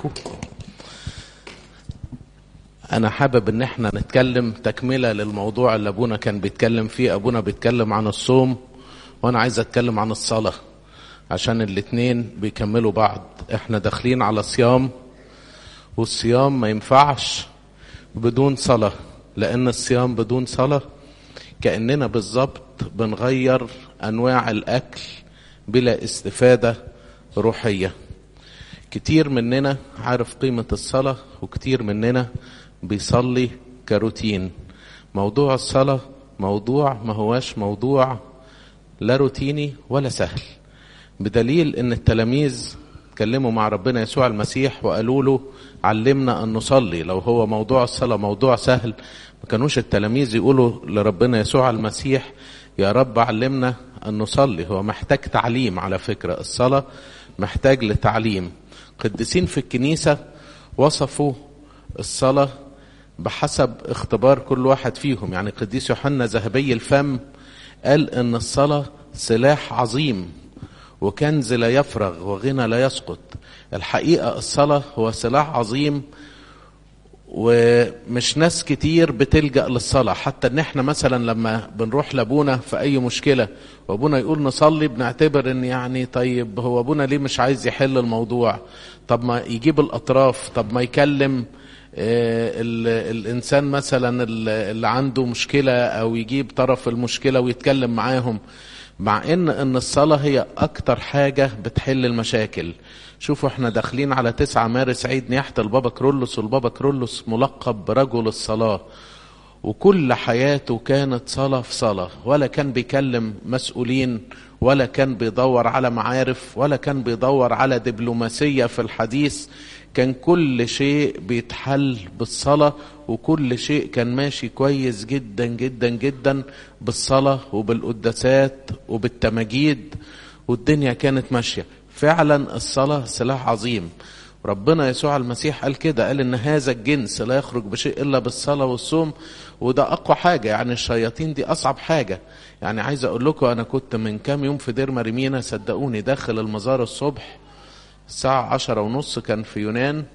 معاكم انا حابب ان احنا نتكلم تكمله للموضوع اللي ابونا كان بيتكلم فيه ابونا بيتكلم عن الصوم وانا عايز اتكلم عن الصلاه عشان الاتنين بيكملوا بعض احنا داخلين على صيام والصيام ما ينفعش بدون صلاه لان الصيام بدون صلاه كاننا بالظبط بنغير انواع الاكل بلا استفاده روحيه كتير مننا عارف قيمه الصلاه وكتير مننا بيصلي كروتين موضوع الصلاه موضوع ما هواش موضوع لا روتيني ولا سهل بدليل ان التلاميذ اتكلموا مع ربنا يسوع المسيح وقالوا له علمنا ان نصلي لو هو موضوع الصلاه موضوع سهل ما كانوش التلاميذ يقولوا لربنا يسوع المسيح يا رب علمنا ان نصلي هو محتاج تعليم على فكره الصلاه محتاج لتعليم قديسين في الكنيسه وصفوا الصلاه بحسب اختبار كل واحد فيهم يعني قديس يوحنا ذهبي الفم قال ان الصلاه سلاح عظيم وكنز لا يفرغ وغنى لا يسقط الحقيقه الصلاه هو سلاح عظيم ومش ناس كتير بتلجأ للصلاة حتى ان احنا مثلا لما بنروح لابونا في اي مشكلة وابونا يقول نصلي بنعتبر ان يعني طيب هو ابونا ليه مش عايز يحل الموضوع طب ما يجيب الاطراف طب ما يكلم الانسان مثلا اللي عنده مشكلة او يجيب طرف المشكلة ويتكلم معاهم مع ان ان الصلاة هي اكتر حاجة بتحل المشاكل شوفوا احنا داخلين على 9 مارس عيد نياحة البابا كرولوس والبابا كرولوس ملقب برجل الصلاة وكل حياته كانت صلاة في صلاة ولا كان بيكلم مسؤولين ولا كان بيدور على معارف ولا كان بيدور على دبلوماسية في الحديث كان كل شيء بيتحل بالصلاة وكل شيء كان ماشي كويس جدا جدا جدا بالصلاة وبالقداسات وبالتماجيد والدنيا كانت ماشية فعلا الصلاة سلاح عظيم ربنا يسوع المسيح قال كده قال ان هذا الجنس لا يخرج بشيء الا بالصلاة والصوم وده اقوى حاجة يعني الشياطين دي اصعب حاجة يعني عايز اقول لكم انا كنت من كام يوم في دير مريمينا صدقوني داخل المزار الصبح الساعة عشرة ونص كان في يونان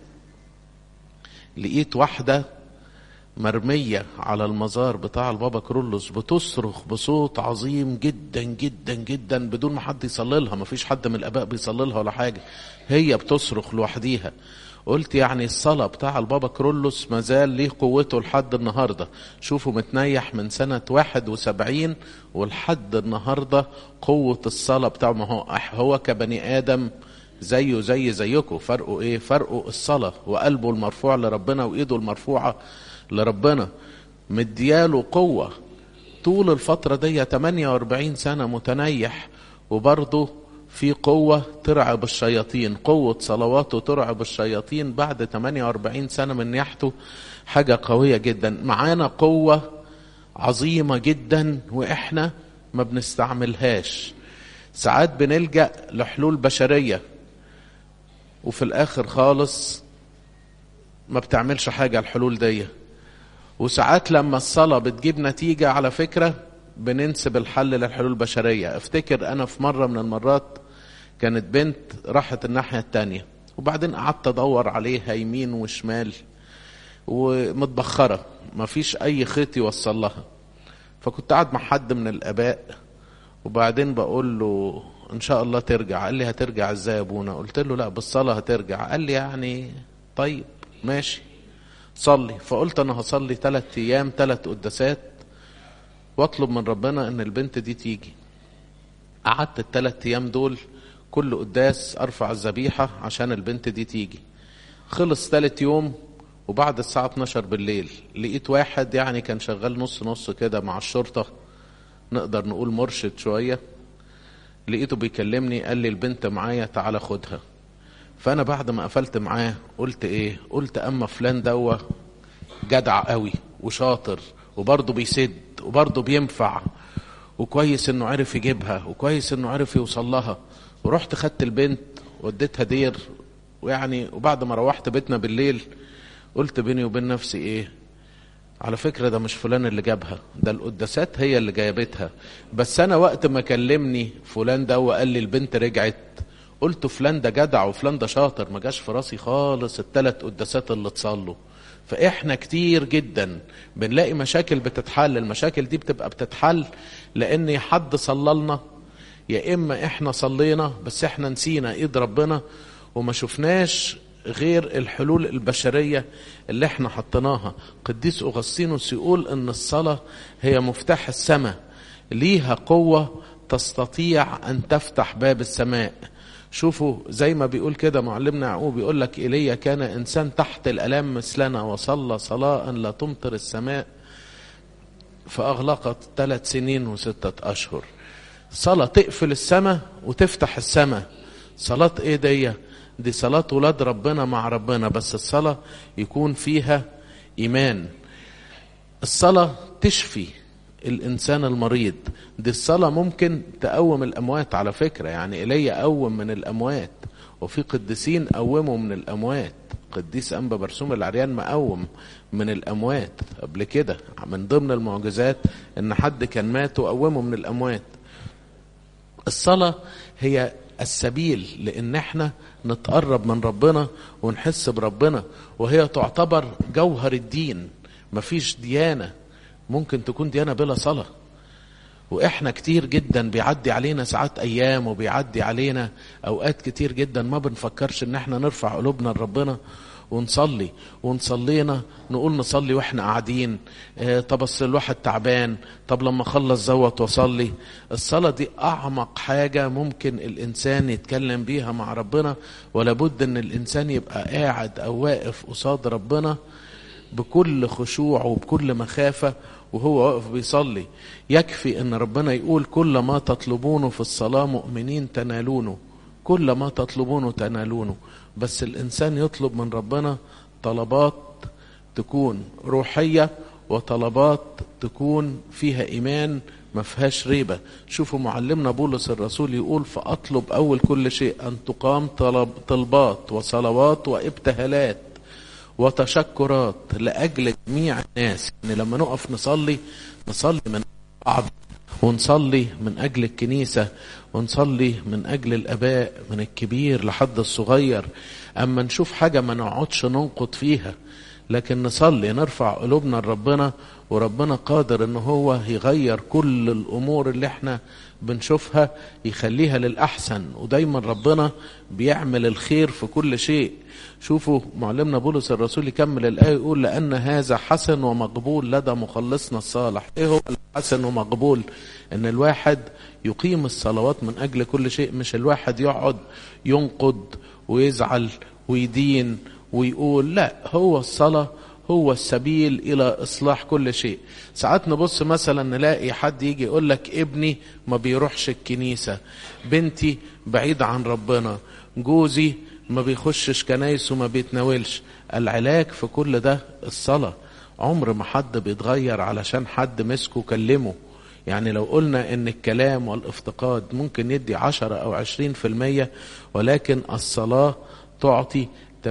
لقيت واحدة مرمية على المزار بتاع البابا كرولوس بتصرخ بصوت عظيم جدا جدا جدا بدون ما حد يصلي لها ما فيش حد من الاباء بيصلي لها ولا حاجة هي بتصرخ لوحديها قلت يعني الصلاة بتاع البابا كرولوس مازال ليه قوته لحد النهاردة شوفوا متنيح من سنة واحد وسبعين ولحد النهاردة قوة الصلاة بتاعه ما هو, هو كبني آدم زيه زي زيكم فرقه ايه فرقه الصلاة وقلبه المرفوع لربنا وايده المرفوعة لربنا مدياله قوة طول الفترة دي 48 سنة متنيح وبرضه في قوة ترعب الشياطين قوة صلواته ترعب الشياطين بعد 48 سنة من نياحته حاجة قوية جدا معانا قوة عظيمة جدا واحنا ما بنستعملهاش ساعات بنلجأ لحلول بشرية وفي الاخر خالص ما بتعملش حاجة الحلول دي وساعات لما الصلاة بتجيب نتيجة على فكرة بننسب الحل للحلول البشرية افتكر انا في مرة من المرات كانت بنت راحت الناحية التانية وبعدين قعدت ادور عليها يمين وشمال ومتبخرة مفيش اي خيط يوصل لها فكنت قاعد مع حد من الاباء وبعدين بقول له ان شاء الله ترجع قال لي هترجع ازاي يا ابونا قلت له لا بالصلاه هترجع قال لي يعني طيب ماشي صلي فقلت انا هصلي ثلاث ايام ثلاث قداسات واطلب من ربنا ان البنت دي تيجي قعدت الثلاث ايام دول كل قداس ارفع الذبيحه عشان البنت دي تيجي خلص ثالث يوم وبعد الساعه 12 بالليل لقيت واحد يعني كان شغال نص نص كده مع الشرطه نقدر نقول مرشد شويه لقيته بيكلمني قال لي البنت معايا تعالى خدها فانا بعد ما قفلت معاه قلت ايه قلت اما فلان دوا جدع قوي وشاطر وبرضه بيسد وبرضه بينفع وكويس انه عرف يجيبها وكويس انه عرف يوصل لها ورحت خدت البنت وديتها دير ويعني وبعد ما روحت بيتنا بالليل قلت بيني وبين نفسي ايه على فكرة ده مش فلان اللي جابها ده القداسات هي اللي جايبتها بس أنا وقت ما كلمني فلان ده وقال لي البنت رجعت قلت فلان ده جدع وفلان ده شاطر ما جاش في راسي خالص الثلاث قداسات اللي اتصلوا فاحنا كتير جدا بنلاقي مشاكل بتتحل المشاكل دي بتبقى بتتحل لان حد صلى لنا يا اما احنا صلينا بس احنا نسينا ايد ربنا وما شفناش غير الحلول البشرية اللي احنا حطيناها قديس أغسطينوس يقول ان الصلاة هي مفتاح السماء ليها قوة تستطيع ان تفتح باب السماء شوفوا زي ما بيقول كده معلمنا يعقوب بيقول لك ايليا كان انسان تحت الالام مثلنا وصلى صلاة لا تمطر السماء فاغلقت ثلاث سنين وستة اشهر صلاة تقفل السماء وتفتح السماء صلاة ايه دي دي صلاة ولاد ربنا مع ربنا بس الصلاة يكون فيها ايمان الصلاة تشفي الانسان المريض دي الصلاة ممكن تقوم الاموات على فكرة يعني ايليا قوم من الاموات وفي قديسين قوموا من الاموات قديس انبا برسوم العريان مقوم من الاموات قبل كده من ضمن المعجزات ان حد كان مات وقومه من الاموات الصلاة هي السبيل لان احنا نتقرب من ربنا ونحس بربنا وهي تعتبر جوهر الدين مفيش ديانة ممكن تكون ديانة بلا صلاة واحنا كتير جدا بيعدي علينا ساعات ايام وبيعدي علينا اوقات كتير جدا ما بنفكرش ان احنا نرفع قلوبنا لربنا ونصلي ونصلينا نقول نصلي واحنا قاعدين اه طب اصل الواحد تعبان طب لما اخلص زوت واصلي الصلاه دي اعمق حاجه ممكن الانسان يتكلم بيها مع ربنا ولا بد ان الانسان يبقى قاعد او واقف قصاد ربنا بكل خشوع وبكل مخافه وهو واقف بيصلي يكفي ان ربنا يقول كل ما تطلبونه في الصلاه مؤمنين تنالونه كل ما تطلبونه تنالونه بس الانسان يطلب من ربنا طلبات تكون روحيه وطلبات تكون فيها ايمان ما فيهاش ريبه شوفوا معلمنا بولس الرسول يقول فاطلب اول كل شيء ان تقام طلب طلبات وصلوات وابتهالات وتشكرات لاجل جميع الناس يعني لما نقف نصلي نصلي من بعض ونصلي من أجل الكنيسة ونصلي من أجل الأباء من الكبير لحد الصغير أما نشوف حاجة ما نقعدش ننقض فيها لكن نصلي نرفع قلوبنا لربنا وربنا قادر ان هو يغير كل الامور اللي احنا بنشوفها يخليها للاحسن ودايما ربنا بيعمل الخير في كل شيء شوفوا معلمنا بولس الرسول يكمل الايه يقول لان هذا حسن ومقبول لدى مخلصنا الصالح ايه هو الحسن ومقبول ان الواحد يقيم الصلوات من اجل كل شيء مش الواحد يقعد ينقض ويزعل ويدين ويقول لا هو الصلاه هو السبيل الى اصلاح كل شيء ساعات نبص مثلا نلاقي حد يجي يقول لك ابني ما بيروحش الكنيسه بنتي بعيد عن ربنا جوزي ما بيخشش كنايس وما بيتناولش العلاج في كل ده الصلاه عمر ما حد بيتغير علشان حد مسكه كلمه يعني لو قلنا ان الكلام والافتقاد ممكن يدي عشرة او عشرين في المية ولكن الصلاة تعطي 80%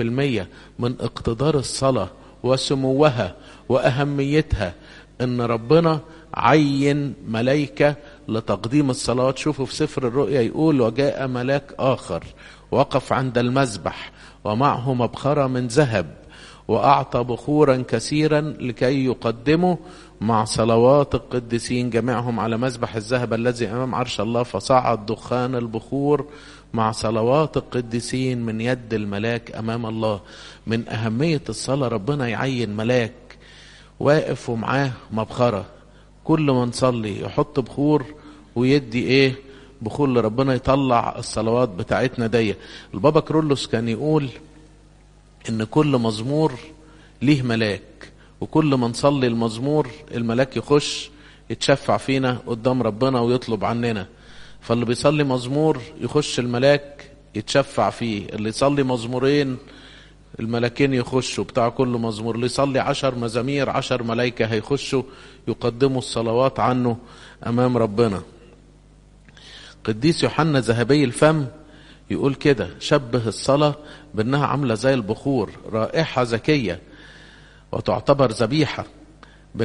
من اقتدار الصلاة وسموها وأهميتها إن ربنا عين ملائكة لتقديم الصلاة شوفوا في سفر الرؤيا يقول وجاء ملاك آخر وقف عند المذبح ومعه مبخرة من ذهب وأعطى بخورا كثيرا لكي يقدمه مع صلوات القديسين جميعهم على مذبح الذهب الذي أمام عرش الله فصعد دخان البخور مع صلوات القديسين من يد الملاك امام الله من اهميه الصلاه ربنا يعين ملاك واقف ومعاه مبخره كل ما نصلي يحط بخور ويدي ايه بخور لربنا يطلع الصلوات بتاعتنا دي البابا كرولوس كان يقول ان كل مزمور ليه ملاك وكل ما نصلي المزمور الملاك يخش يتشفع فينا قدام ربنا ويطلب عننا فاللي بيصلي مزمور يخش الملاك يتشفع فيه اللي يصلي مزمورين الملاكين يخشوا بتاع كل مزمور اللي يصلي عشر مزامير عشر ملايكة هيخشوا يقدموا الصلوات عنه أمام ربنا قديس يوحنا ذهبي الفم يقول كده شبه الصلاة بأنها عاملة زي البخور رائحة ذكية وتعتبر ذبيحة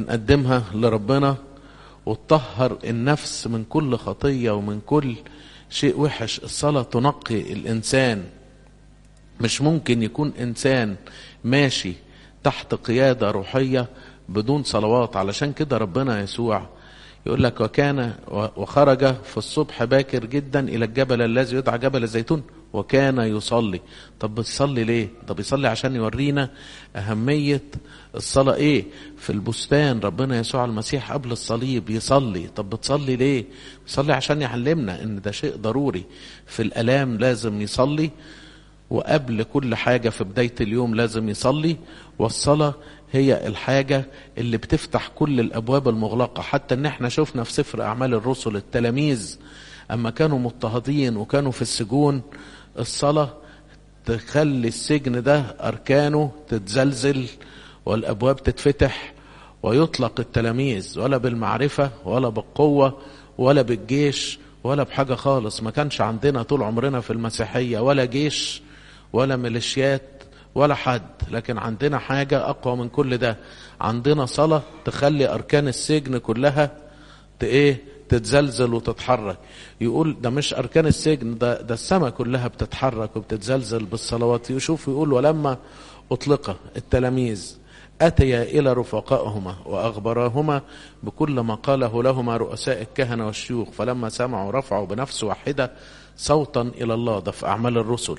بنقدمها لربنا وتطهر النفس من كل خطية ومن كل شيء وحش الصلاة تنقي الإنسان مش ممكن يكون إنسان ماشي تحت قيادة روحية بدون صلوات علشان كده ربنا يسوع يقول لك وكان وخرج في الصبح باكر جدا إلى الجبل الذي يدعى جبل الزيتون وكان يصلي طب بتصلي ليه طب يصلي عشان يورينا أهمية الصلاة ايه في البستان ربنا يسوع المسيح قبل الصليب يصلي طب بتصلي ليه يصلي عشان يعلمنا ان ده شيء ضروري في الالام لازم يصلي وقبل كل حاجة في بداية اليوم لازم يصلي والصلاة هي الحاجة اللي بتفتح كل الأبواب المغلقة حتى ان احنا شفنا في سفر أعمال الرسل التلاميذ أما كانوا مضطهدين وكانوا في السجون الصلاة تخلي السجن ده أركانه تتزلزل والأبواب تتفتح ويطلق التلاميذ ولا بالمعرفة ولا بالقوة ولا بالجيش ولا بحاجة خالص ما كانش عندنا طول عمرنا في المسيحية ولا جيش ولا ميليشيات ولا حد لكن عندنا حاجة أقوى من كل ده عندنا صلاة تخلي أركان السجن كلها ايه تتزلزل وتتحرك يقول ده مش أركان السجن ده, ده السماء كلها بتتحرك وبتتزلزل بالصلوات يشوف يقول ولما أطلق التلاميذ أتيا إلى رفقائهما وأخبراهما بكل ما قاله لهما رؤساء الكهنة والشيوخ فلما سمعوا رفعوا بنفس واحدة صوتا إلى الله ده في أعمال الرسل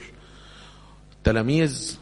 التلاميذ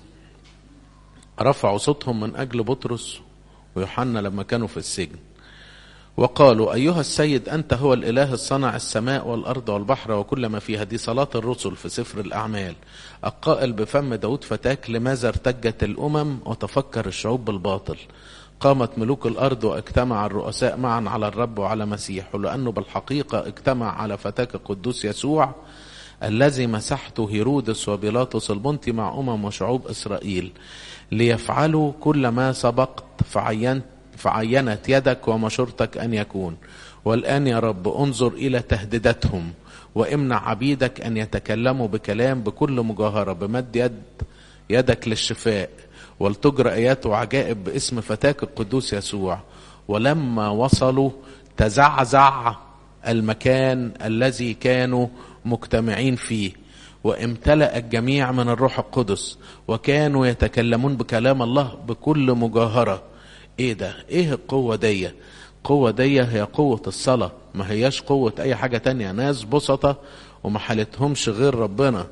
رفعوا صوتهم من أجل بطرس ويوحنا لما كانوا في السجن وقالوا أيها السيد أنت هو الإله الصنع السماء والأرض والبحر وكل ما فيها دي صلاة الرسل في سفر الأعمال القائل بفم داود فتاك لماذا ارتجت الأمم وتفكر الشعوب بالباطل قامت ملوك الأرض واجتمع الرؤساء معا على الرب وعلى مسيح لأنه بالحقيقة اجتمع على فتاك القدوس يسوع الذي مسحته هيرودس وبيلاطس البنطي مع أمم وشعوب إسرائيل ليفعلوا كل ما سبقت فعينت فعينت يدك ومشورتك أن يكون والآن يا رب انظر إلى تهديداتهم وامنع عبيدك أن يتكلموا بكلام بكل مجاهرة بمد يد يدك للشفاء ولتجرى آيات وعجائب باسم فتاك القدوس يسوع ولما وصلوا تزعزع المكان الذي كانوا مجتمعين فيه وامتلأ الجميع من الروح القدس وكانوا يتكلمون بكلام الله بكل مجاهرة ايه ده ايه القوة دي قوة دي هي قوة الصلاة ما هياش قوة اي حاجة تانية ناس بسطة وما حالتهمش غير ربنا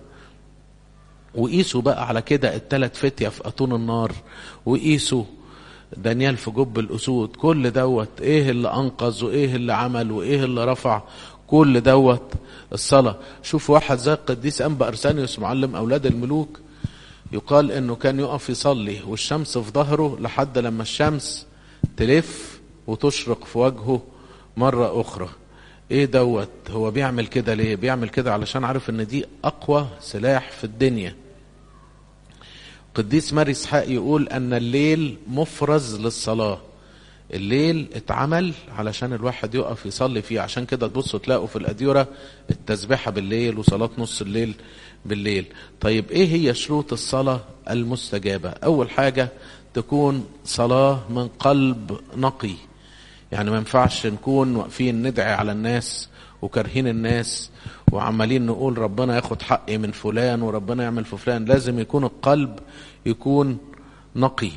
وقيسوا بقى على كده التلات فتية في أتون النار وقيسوا دانيال في جب الأسود كل دوت ايه اللي أنقذ وايه اللي عمل وايه اللي رفع كل دوت الصلاة شوف واحد زي القديس أنبا أرسانيوس معلم أولاد الملوك يقال انه كان يقف يصلي والشمس في ظهره لحد لما الشمس تلف وتشرق في وجهه مرة أخرى ايه دوت هو بيعمل كده ليه بيعمل كده علشان عارف ان دي اقوى سلاح في الدنيا قديس ماري اسحاق يقول ان الليل مفرز للصلاه الليل اتعمل علشان الواحد يقف يصلي فيه عشان كده تبصوا تلاقوا في الأديرة التسبيحة بالليل وصلاة نص الليل بالليل طيب ايه هي شروط الصلاة المستجابة اول حاجة تكون صلاة من قلب نقي يعني ما ينفعش نكون واقفين ندعي على الناس وكارهين الناس وعمالين نقول ربنا ياخد حقي من فلان وربنا يعمل في فلان لازم يكون القلب يكون نقي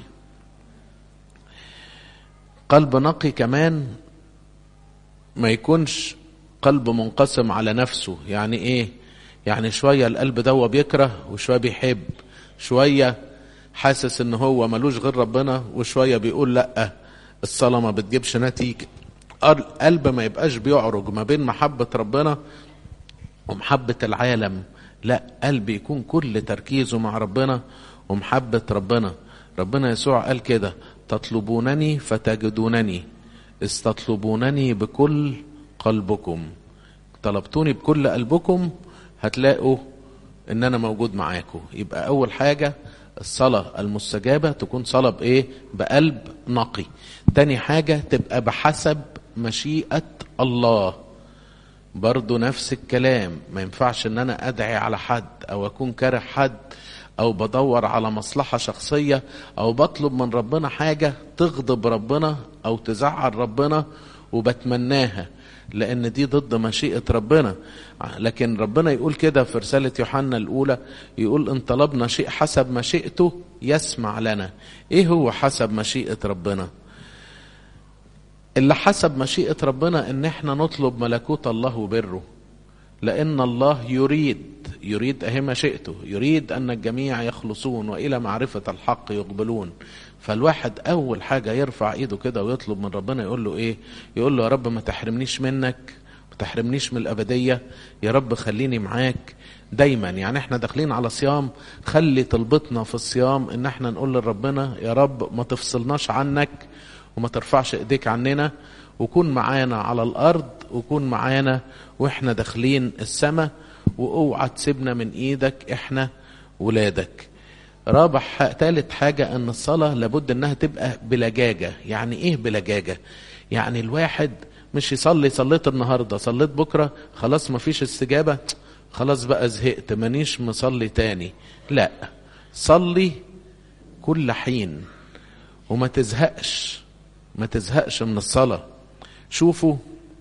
قلب نقي كمان ما يكونش قلب منقسم على نفسه يعني ايه يعني شوية القلب ده بيكره وشوية بيحب شوية حاسس ان هو ملوش غير ربنا وشوية بيقول لا الصلاة ما بتجيبش نتيجة القلب ما يبقاش بيعرج ما بين محبة ربنا ومحبة العالم لا قلب يكون كل تركيزه مع ربنا ومحبة ربنا ربنا يسوع قال كده تطلبونني فتجدونني استطلبونني بكل قلبكم طلبتوني بكل قلبكم هتلاقوا ان انا موجود معاكم يبقى اول حاجة الصلاة المستجابة تكون صلاة بايه بقلب نقي تاني حاجة تبقى بحسب مشيئة الله برضو نفس الكلام ما ينفعش ان انا ادعي على حد او اكون كاره حد او بدور على مصلحة شخصية او بطلب من ربنا حاجة تغضب ربنا او تزعل ربنا وبتمناها لان دي ضد مشيئة ربنا لكن ربنا يقول كده في رسالة يوحنا الاولى يقول ان طلبنا شيء حسب مشيئته يسمع لنا ايه هو حسب مشيئة ربنا اللي حسب مشيئة ربنا ان احنا نطلب ملكوت الله وبره لأن الله يريد يريد أهي مشيئته يريد أن الجميع يخلصون وإلى معرفة الحق يقبلون فالواحد أول حاجة يرفع إيده كده ويطلب من ربنا يقول له إيه يقول له يا رب ما تحرمنيش منك ما تحرمنيش من الأبدية يا رب خليني معاك دايما يعني احنا داخلين على صيام خلي طلبتنا في الصيام ان احنا نقول لربنا يا رب ما تفصلناش عنك وما ترفعش ايديك عننا وكون معانا على الارض وكون معانا واحنا داخلين السماء واوعى تسيبنا من ايدك احنا ولادك رابع ثالث حاجة ان الصلاة لابد انها تبقى بلجاجة يعني ايه بلجاجة يعني الواحد مش يصلي صليت النهاردة صليت بكرة خلاص ما فيش استجابة خلاص بقى زهقت مانيش مصلي تاني لا صلي كل حين وما تزهقش ما تزهقش من الصلاه شوفوا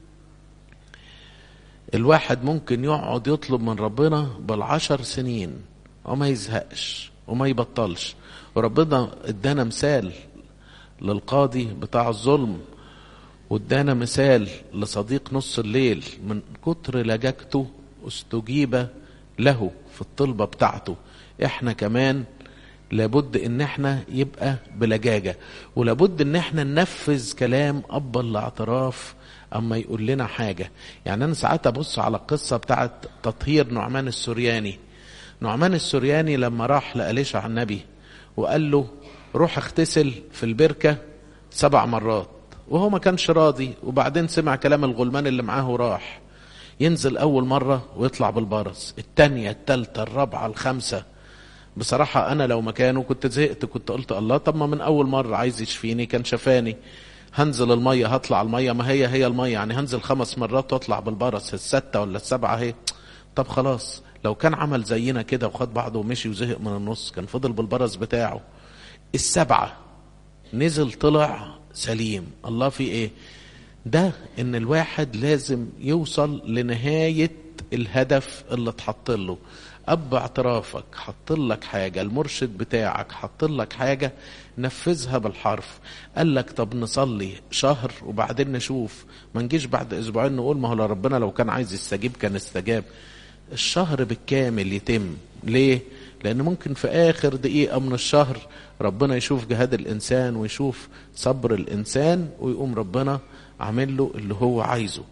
الواحد ممكن يقعد يطلب من ربنا بالعشر سنين وما يزهقش وما يبطلش وربنا ادانا مثال للقاضي بتاع الظلم وادانا مثال لصديق نص الليل من كتر لجاجته استجيب له في الطلبة بتاعته احنا كمان لابد ان احنا يبقى بلجاجة ولابد ان احنا ننفذ كلام اب الاعتراف اما يقول لنا حاجة يعني انا ساعات ابص على القصة بتاعت تطهير نعمان السورياني نعمان السورياني لما راح لأليشع النبي وقال له روح اغتسل في البركة سبع مرات وهو ما كانش راضي وبعدين سمع كلام الغلمان اللي معاه وراح ينزل اول مرة ويطلع بالبرص التانية التالتة الرابعة الخامسة بصراحة أنا لو مكانه كنت زهقت كنت قلت الله طب ما من أول مرة عايز يشفيني كان شفاني هنزل المية هطلع المية ما هي هي المية يعني هنزل خمس مرات واطلع بالبرص الستة ولا السبعة هي طب خلاص لو كان عمل زينا كده وخد بعضه ومشي وزهق من النص كان فضل بالبرص بتاعه السبعة نزل طلع سليم الله في ايه ده ان الواحد لازم يوصل لنهاية الهدف اللي اتحط له اب اعترافك حط لك حاجه المرشد بتاعك حط لك حاجه نفذها بالحرف قال لك طب نصلي شهر وبعدين نشوف ما نجيش بعد اسبوعين نقول ما هو ربنا لو كان عايز يستجيب كان استجاب الشهر بالكامل يتم ليه لان ممكن في اخر دقيقه من الشهر ربنا يشوف جهاد الانسان ويشوف صبر الانسان ويقوم ربنا عامل له اللي هو عايزه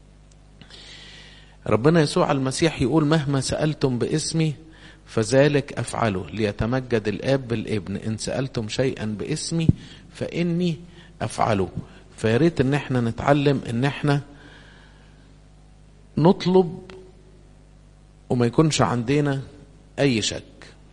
ربنا يسوع المسيح يقول مهما سألتم باسمي فذلك أفعله ليتمجد الآب بالابن إن سألتم شيئا باسمي فإني أفعله فياريت إن احنا نتعلم إن احنا نطلب وما يكونش عندنا أي شك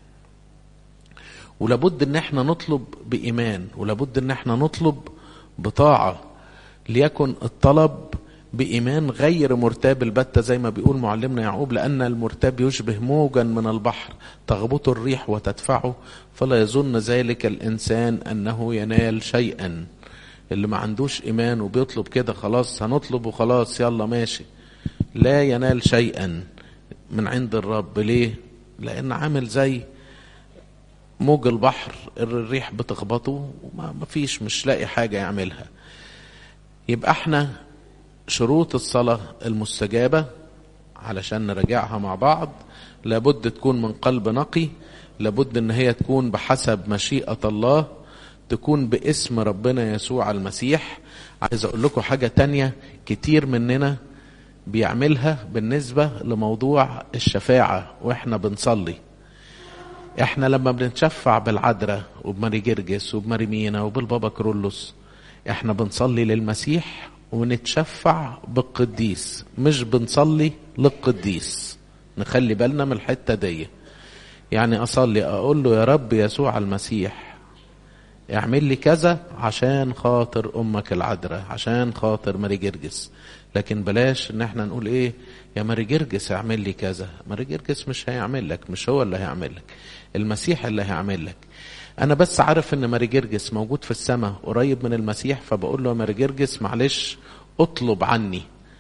ولابد إن احنا نطلب بإيمان ولابد إن احنا نطلب بطاعة ليكن الطلب بإيمان غير مرتاب البتة زي ما بيقول معلمنا يعقوب لأن المرتاب يشبه موجا من البحر تغبطه الريح وتدفعه فلا يظن ذلك الإنسان أنه ينال شيئا اللي ما عندوش إيمان وبيطلب كده خلاص هنطلب وخلاص يلا ماشي لا ينال شيئا من عند الرب ليه لأن عامل زي موج البحر الريح بتخبطه وما فيش مش لاقي حاجة يعملها يبقى احنا شروط الصلاة المستجابة علشان نراجعها مع بعض لابد تكون من قلب نقي لابد ان هي تكون بحسب مشيئة الله تكون باسم ربنا يسوع المسيح عايز اقول لكم حاجة تانية كتير مننا بيعملها بالنسبة لموضوع الشفاعة واحنا بنصلي احنا لما بنتشفع بالعذراء وبماري جرجس وبماري مينا وبالبابا كرولوس احنا بنصلي للمسيح ونتشفع بالقديس مش بنصلي للقديس نخلي بالنا من الحته دي يعني اصلي اقول له يا رب يسوع المسيح اعمل لي كذا عشان خاطر امك العذراء عشان خاطر ماري جرجس لكن بلاش ان احنا نقول ايه يا ماري جرجس اعمل لي كذا ماري جرجس مش هيعمل لك مش هو اللي هيعمل لك المسيح اللي هيعمل لك انا بس عارف ان ماري جرجس موجود في السماء قريب من المسيح فبقول له يا ماري جرجس معلش اطلب عني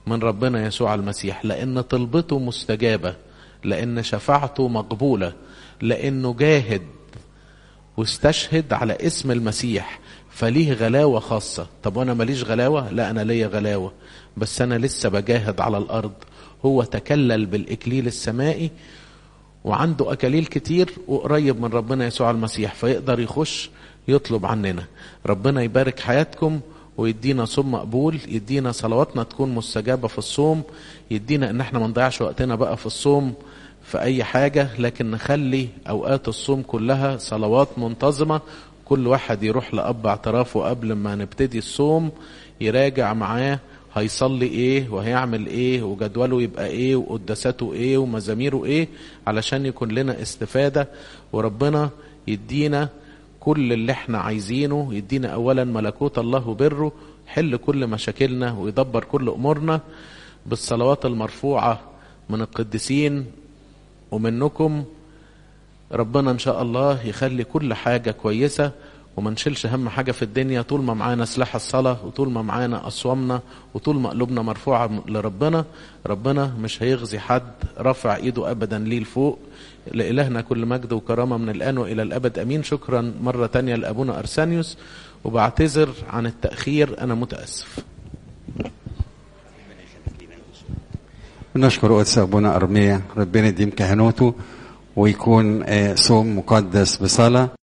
من ربنا يسوع المسيح لأن طلبته مستجابة لأن شفاعته مقبولة لأنه جاهد واستشهد على اسم المسيح فليه غلاوة خاصة طب وانا ماليش غلاوة لا انا ليا غلاوة بس انا لسه بجاهد على الارض هو تكلل بالاكليل السمائي وعنده اكاليل كتير وقريب من ربنا يسوع المسيح فيقدر يخش يطلب عننا ربنا يبارك حياتكم ويدينا صوم مقبول يدينا صلواتنا تكون مستجابة في الصوم يدينا ان احنا ما نضيعش وقتنا بقى في الصوم في اي حاجة لكن نخلي اوقات الصوم كلها صلوات منتظمة كل واحد يروح لأب اعترافه قبل ما نبتدي الصوم يراجع معاه هيصلي ايه وهيعمل ايه وجدوله يبقى ايه وقداساته ايه ومزاميره ايه علشان يكون لنا استفادة وربنا يدينا كل اللي احنا عايزينه يدينا اولا ملكوت الله وبره حل كل مشاكلنا ويدبر كل امورنا بالصلوات المرفوعة من القديسين ومنكم ربنا ان شاء الله يخلي كل حاجة كويسة وما نشيلش هم حاجة في الدنيا طول ما معانا سلاح الصلاة وطول ما معانا أصوامنا وطول ما قلوبنا مرفوعة لربنا ربنا مش هيغزي حد رفع ايده أبدا ليه لفوق لإلهنا كل مجد وكرامة من الآن وإلى الأبد أمين شكرا مرة تانية لأبونا أرسانيوس وبعتذر عن التأخير أنا متأسف نشكر قدس أبونا أرمية ربنا يديم كهنوته ويكون صوم مقدس بصلاة